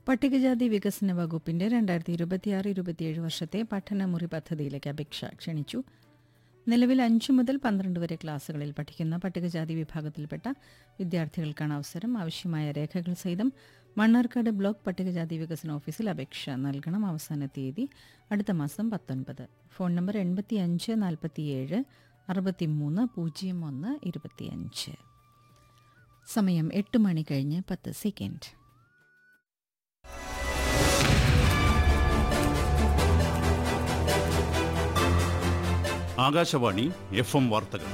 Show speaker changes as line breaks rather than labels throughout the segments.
പട്ടികജാതി വികസന വകുപ്പിന്റെ രണ്ടായിരത്തി ഇരുപത്തിയാറ് ഇരുപത്തിയേഴ് വർഷത്തെ പഠനമുറി പദ്ധതിയിലേക്ക് അപേക്ഷ ക്ഷണിച്ചു നിലവിൽ അഞ്ചു മുതൽ പന്ത്രണ്ട് വരെ ക്ലാസുകളിൽ പഠിക്കുന്ന പട്ടികജാതി വിഭാഗത്തിൽപ്പെട്ട വിദ്യാർത്ഥികൾക്കാണ് അവസരം ആവശ്യമായ രേഖകൾ സഹിതം മണ്ണാർക്കാട് ബ്ലോക്ക് പട്ടികജാതി വികസന ഓഫീസിൽ അപേക്ഷ നൽകണം അവസാന തീയതി അടുത്ത മാസം പത്തൊൻപത് ഫോൺ നമ്പർ എൺപത്തി അഞ്ച് നാൽപ്പത്തിയേഴ് അറുപത്തിമൂന്ന് പൂജ്യം ഒന്ന് ഇരുപത്തിയഞ്ച് സമയം എട്ട് മണി കഴിഞ്ഞ് പത്ത് സെക്കൻഡ്
ആകാശവാണി എഫ് എം വാർത്തകൾ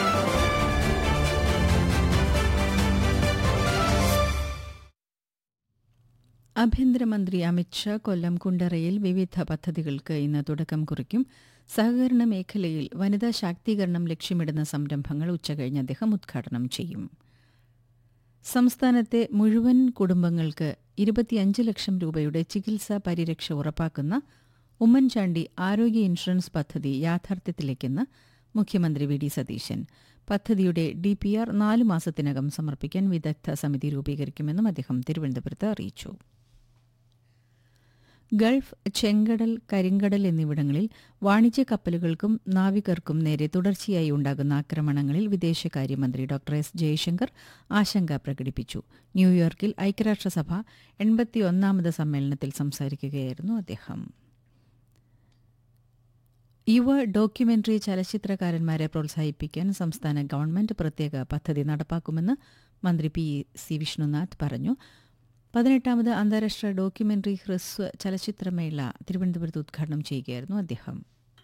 ആഭ്യന്തരമന്ത്രി അമിത്ഷാ കൊല്ലം കുണ്ടറയിൽ വിവിധ പദ്ധതികൾക്ക് ഇന്ന് തുടക്കം കുറിക്കും സഹകരണ മേഖലയിൽ വനിതാ ശാക്തീകരണം ലക്ഷ്യമിടുന്ന സംരംഭങ്ങൾ ഉച്ചകഴിഞ്ഞ് അദ്ദേഹം ഉദ്ഘാടനം ചെയ്യും സംസ്ഥാനത്തെ മുഴുവൻ കുടുംബങ്ങൾക്ക് ഇരുപത്തിയഞ്ച് ലക്ഷം രൂപയുടെ ചികിത്സാ പരിരക്ഷ ഉറപ്പാക്കുന്ന ഉമ്മൻചാണ്ടി ആരോഗ്യ ഇൻഷുറൻസ് പദ്ധതി യാഥാർത്ഥ്യത്തിലേക്കെന്ന് മുഖ്യമന്ത്രി വി ഡി സതീശൻ പദ്ധതിയുടെ ഡി പി ആർ നാല് മാസത്തിനകം സമർപ്പിക്കാൻ വിദഗ്ധ സമിതി രൂപീകരിക്കുമെന്നും അദ്ദേഹം തിരുവനന്തപുരത്ത് അറിയിച്ചു ഗൾഫ് ചെങ്കടൽ കരിങ്കടൽ എന്നിവിടങ്ങളിൽ വാണിജ്യ കപ്പലുകൾക്കും നാവികർക്കും നേരെ തുടർച്ചയായി ഉണ്ടാകുന്ന ആക്രമണങ്ങളിൽ വിദേശകാര്യമന്ത്രി ഡോക്ടർ എസ് ജയശങ്കർ ആശങ്ക പ്രകടിപ്പിച്ചു ന്യൂയോർക്കിൽ ഐക്യരാഷ്ട്രസഭ എൺപത്തിയൊന്നാമത് സമ്മേളനത്തിൽ സംസാരിക്കുകയായിരുന്നു അദ്ദേഹം യുവ ഡോക്യുമെന്ററി ചലച്ചിത്രകാരന്മാരെ പ്രോത്സാഹിപ്പിക്കാൻ സംസ്ഥാന ഗവൺമെന്റ് പ്രത്യേക പദ്ധതി നടപ്പാക്കുമെന്ന് മന്ത്രി പി സി വിഷ്ണുനാഥ് പറഞ്ഞു പതിനെട്ടാമത് അന്താരാഷ്ട്ര ഡോക്യുമെന്ററി ഹ്രസ്വ ചലച്ചിത്രമേള തിരുവനന്തപുരത്ത് ഉദ്ഘാടനം ചെയ്യുകയായിരുന്നു അദ്ദേഹം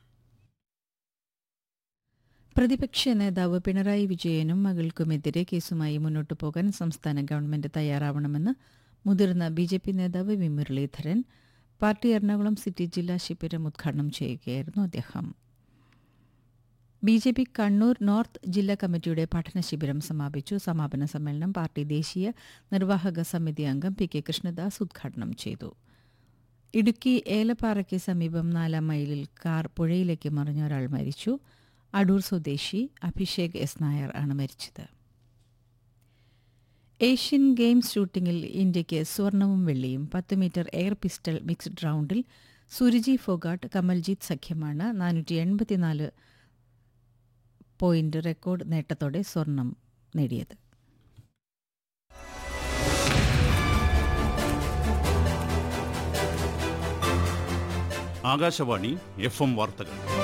പ്രതിപക്ഷ നേതാവ് പിണറായി വിജയനും മകൾക്കുമെതിരെ കേസുമായി മുന്നോട്ടു പോകാൻ സംസ്ഥാന ഗവൺമെന്റ് തയ്യാറാവണമെന്ന് മുതിർന്ന ബി ജെ പി നേതാവ് വി മുരളീധരൻ പാർട്ടി എറണാകുളം സിറ്റി ജില്ലാ ശിബിരം ഉദ്ഘാടനം ചെയ്യുകയായിരുന്നു അദ്ദേഹം B J P Kannur north ജില്ലാ കമ്മിറ്റിയുടെ പഠന ശിബിരം സമാപിച്ചു സമാപന സമ്മേളനം പാർട്ടി ദേശീയ നിർവാഹക സമിതി അംഗം പി കെ കൃഷ്ണദാസ് ഉദ്ഘാടനം ചെയ്തു ഇടുക്കി ഏലപ്പാറയ്ക്ക് സമീപം നാലാം മൈലിൽ കാർ പുഴയിലേക്ക് മറിഞ്ഞ ഒരാൾ മരിച്ചു അടൂർ സ്വദേശി അഭിഷേക് എസ് നായർ ആണ് മരിച്ചത് ഏഷ്യൻ ഗെയിംസ് ഷൂട്ടിംഗിൽ ഇന്ത്യയ്ക്ക് സ്വർണവും വെള്ളിയും പത്ത് മീറ്റർ എയർ പിസ്റ്റൾ മിക്സ്ഡ് റൗണ്ടിൽ സുരുജി ഫോഗാട്ട് കമൽജീത് സഖ്യമാണ് നാനൂറ്റി എൺപത്തിനാല് പോയിന്റ് റെക്കോർഡ് നേട്ടത്തോടെ സ്വർണം നേടിയത്
ആകാശവാണി എഫ് എം വാർത്തകൾ